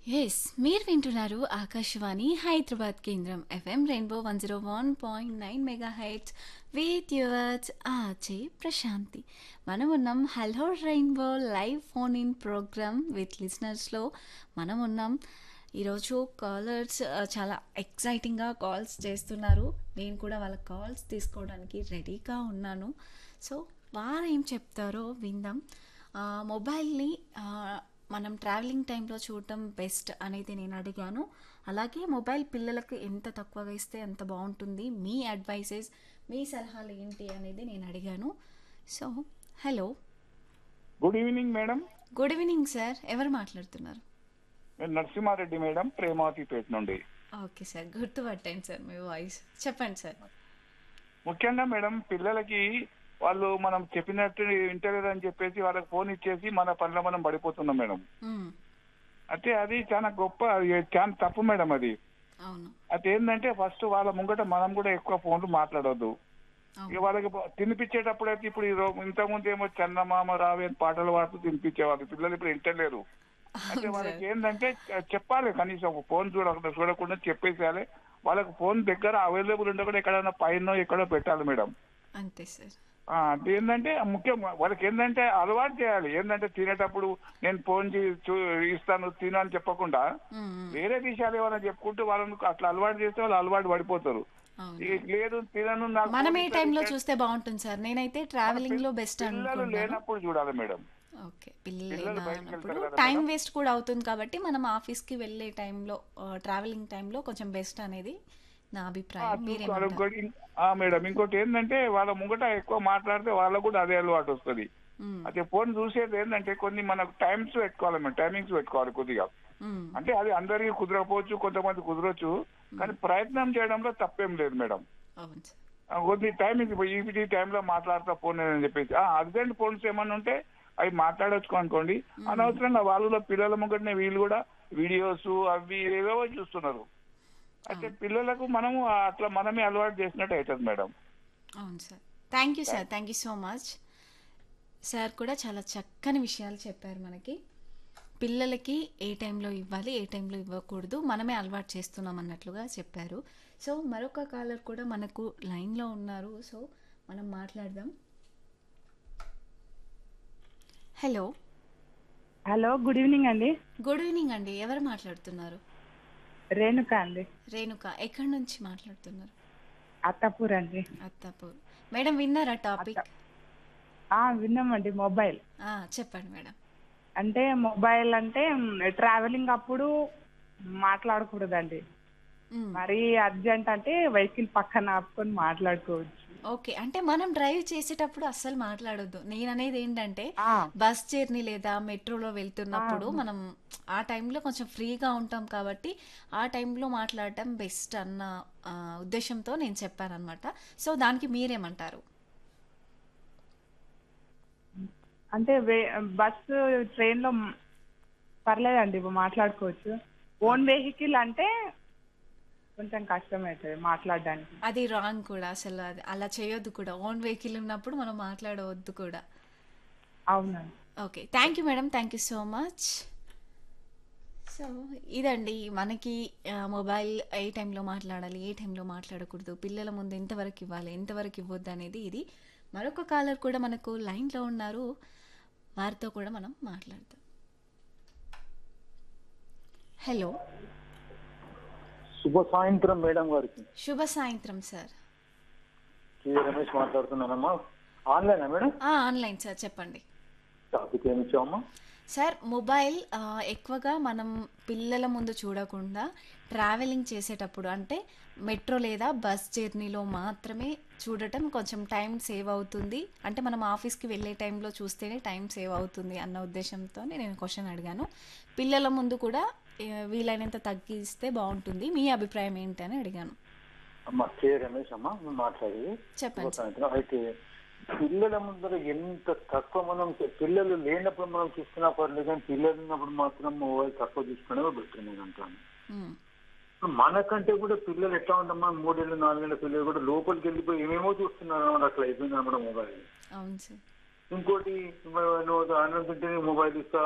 Yes మీరు వింటున్నారు ఆకాశవాణి హైదరాబాద్ కేంద్రం FM rainbow one zero one point nine mega heights with yours ఆచే ప్రశాంతి మనం ఉన్నాం hello rainbow live phone in program with లిసనర్స్లో మనం ఉన్నాం ఈరోజు కాలర్స్ చాలా ఎక్సైటింగ్గా కాల్స్ చేస్తున్నారు నేను కూడా వాళ్ళ కాల్స్ తీసుకోవడానికి రెడీగా ఉన్నాను సో వారు ఏం చెప్తారో విందాం ఆ, మొబైల్ని ఆ, మనం ట్రావెలింగ్ టైంలో చూడటం బెస్ట్ అనేది నేను అడిగాను అలాగే మొబైల్ పిల్లలకు ఎంత తక్కువగా ఇస్తే అంత బాగుంటుంది మీ అడ్వైసెస్ మీ సలహాలు ఏంటి అనేది నేను అడిగాను so hello good evening madam good evening sir ఎవరు మాట్లాడుతున్నారు నేను నరసింహారెడ్డి మేడం ప్రేమావతిపేట నుండి ఓకే సార్ గుర్తుపట్టాను సార్ మీ వాయిస్ చెప్పండి సార్ ముఖ్యంగా మేడం పిల్లలకి వాళ్ళు మనం చెప్పినట్టు వింటలేదు అని చెప్పేసి వాళ్ళకి ఫోన్ ఇచ్చేసి మన పనిలో మనం పడిపోతున్నాం మేడం మ్మ్. అయితే అది చాలా గొప్ప అది చాలా తప్పు మేడం అది అవును అది ఏంటంటే ఫస్ట్ వాళ్ళ ముంగట మనం కూడా ఎక్కువ ఫోన్లు మాట్లాడొద్దు ఇక అవును వాళ్ళకి తినిపించేటప్పుడు అయితే ఇప్పుడు ఈ రో- ఇంతకుముందు ఏమో చందమామ రావే అని పాటలు పాడుతూ తినిపించేవాళ్ళు పిల్లలు ఇప్పుడు వింటలేరు అంటే అవును వాళ్ళకి సార్ ఏంటంటే చె- చెప్పాలి కనీసం ఒక ఫోన్ చూడకుండా చూడకుండా చెప్పేసేయాలి వాళ్ళకి ఫోన్ దగ్గర అవైలబుల్ ఉండకుండా ఎక్కడైనా పైన ఎక్కడో పెట్టాలి మేడం అంతే సార్ ఆ, అది ఏంటంటే ముఖ్యం వాళ్ళకి ఏంటంటే అలవాటు చేయాలి ఏంటంటే తినేటప్పుడు నేను ఫోన్ చే- చూ- ఇస్తాను తిను అని చెప్పకుండా మ్మ్, మ్మ్. వేరే విషయాలు ఏమైనా చెప్పుకుంటూ వాళ్ళని అట్లా అలవాటు చేస్తే వాళ్ళు అలవాటు పడిపోతారు అవును ఇక లేదు తినను నాకు మనం ఫోన్ ఏ ఇస్తే టైంలో తింటే- చూస్తే బాగుంటుంది సార్ నేనైతే ట్రావెలింగ్ లో బెస్ట్ పిల్లలు అనుకుంటాను లేనప్పుడు చూడాలి మేడం ఓకే పిల్లలు పిల్లలు బయటికి లేనప్పుడు వెళ్తారు కదా టైం మేడం. వేస్ట్ కూడా అవుతుంది కాబట్టి మనం ఆఫీస్కి వెళ్ళే టైంలో ట్రావెలింగ్ టైంలో కొంచెం బెస్ట్ అనేది నా ఆ, అభిప్రాయం చూసుకోవాలి. మీరేమంటారు ఇంకోటి ఆ, మేడం ఇంకోటి ఏంటంటే వాళ్ళ ముంగట ఎక్కువ మాట్లాడితే వాళ్ళకు కూడా అదే అలవాటు వస్తుంది మ్మ్, అదే ఫోన్ చూసేది ఏంటంటే కొన్ని మనకు టైమ్స్ పెట్టుకోవాలి మేము టైమింగ్స్ పెట్టుకోవాలి కొద్దిగా మ్మ్. అంటే అది అందరికీ కుదరకపోవచ్చు కొంతమంది కుదరొచ్చు కానీ ప్రయత్నం చేయడంలో తప్పేం లేదు మేడం అవును సార్ ఆ, కొద్ది టైమింగ్ ఈ టైంలో మాట్లాడతా ఫోన్ అని చెప్పేసి అర్జెంట్ ఫోన్స్ ఏమన్నా ఉంటే అవి మాట్లాడొచ్చు అనుకోండి అనవసరంగా వాళ్ళు పిల్లల ముంగటనే వీళ్ళు కూడా వీడియోస్ అవి ఏవేవో చూస్తున్నారు అయితే పిల్లలకు మనము అట్లా మనమే అలవాటు చేసినట్టు అవుతుంది మేడం అవును sir thank you sir thank you so much sir కూడా చాలా చక్కని విషయాలు చెప్పారు మనకి పిల్లలకి ఏ టైంలో ఇవ్వాలి ఏ టైంలో ఇవ్వకూడదు మనమే అలవాటు చేస్తున్నాం అన్నట్లుగా చెప్పారు సో మరొక కాలర్ కూడా మనకు లైన్లో ఉన్నారు సో మనం మాట్లాడదాం హలో హలో గుడ్ ఈవినింగ్ అండి గుడ్ ఈవినింగ్ అండి ఎవరు మాట్లాడుతున్నారు రేణుక అండి రేణుక ఎక్కడి నుంచి మాట్లాడుతున్నారు అత్తాపూర్ అండి అత్తాపూర్ మేడం విన్నారా టాపిక్ ఆ విన్నామండి మొబైల్ ఆ, చెప్పండి మేడం అంటే మొబైల్ అంటే ట్రావెలింగ్ అప్పుడు మాట్లాడకూడదండి మ్మ్. మరీ అర్జెంట్ అంటే వెహికల్ పక్కన ఆపుకొని మాట్లాడుకోవచ్చు ఓకే అంటే మనం డ్రైవ్ చేసేటప్పుడు అస్సలు మాట్లాడొద్దు నేను అనేది ఏంటంటే ఆ, బస్ జర్నీ లేదా మెట్రోలో వెళ్తున్నప్పుడు మనం ఆ టైంలో కొంచెం ఫ్రీగా ఉంటాం కాబట్టి ఆ టైంలో మాట్లాడటం బెస్ట్ అన్న ఆ, ఉద్దేశంతో నేను చెప్పాను అనమాట సో దానికి మీరేమంటారు అంటే వే- బస్సు ట్రైన్ లో మ్- పర్లేదండి మాట్లాడుకోవచ్చు ఓన్ వెహికల్ అంటే కొంచెం కష్టం అవుతుంది మాట్లాడడానికి అది రాంగ్ కూడా అసలు అది అలా చేయొద్దు కూడా ఓన్ వెహికల్ ఉన్నప్పుడు మనం మాట్లాడవద్దు కూడా అవునండి okay thank you madam thank you so much so ఇదండి మనకి ఆ, మొబైల్ ఏ టైంలో మాట్లాడాలి ఏ టైంలో మాట్లాడకూడదు పిల్లల ముందు ఎంతవరకు ఇవ్వాలి ఎంతవరకు ఇవ్వద్దు అనేది ఇది మరొక కాలర్ కూడా మనకు లైన్లో ఉన్నారు వారితో కూడా మనం మాట్లాడదాం హలో శుభ సాయంత్రం మేడం గారికి శుభ సాయంత్రం సార్ కే రమేష్ మాట్లాడుతున్నానమ్మా ఆన్లైనా మేడం ఆ, ఆన్లైన్ సార్ చెప్పండి టాపిక్ ఏమి ఇచ్చామమ్మా సార్ మొబైల్ ఆ, ఎక్కువగా మనం పిల్లల ముందు చూడకుండా ట్రావెలింగ్ చేసేటప్పుడు అంటే మెట్రో లేదా బస్ జర్నీలో మాత్రమే చూడటం కొంచెం టైం సేవ్ అవుతుంది అంటే మనం ఆఫీస్కి వెళ్ళే టైంలో చూస్తేనే టైం సేవ్ అవుతుంది అన్న ఉద్దేశంతో నేను క్వశ్చన్ అడిగాను పిల్లల ముందు కూడా ఏ, వీలైనంత తగ్గిస్తే బాగుంటుంది మీ అభిప్రాయం ఏంటి అని అడిగాను అమ్మా కే రమేష్ అమ్మా నువ్వు మాట్లాడేది శుభ చెప్పండి సార్ సాయంత్రం అయితే పిల్లల ముందర ఎంత తక్కువ మనం పిల్లలు లేనప్పుడు మనం చూసుకున్నా పర్లేదు కానీ పిల్లలు ఉన్నప్పుడు మాత్రం మొబైల్ తక్కువ చూసుకునే బెటర్ నేను అంటాను ఉమ్, ఇప్పుడు మనకంటే కూడా పిల్లలు ఎట్లా ఉంటామా మూడేళ్ళు నాలుగేళ్ల పిల్లలు కూడా లోపలికి వెళ్ళిపోయి ఏమేమో చూస్తున్నారు అన్నమాట అట్లా అయిపోయింది అన్నమాట మొబైల్ అవును సార్ ఇంకోటి నువ్వు ఆనందంటే మొబైల్ ఇస్తా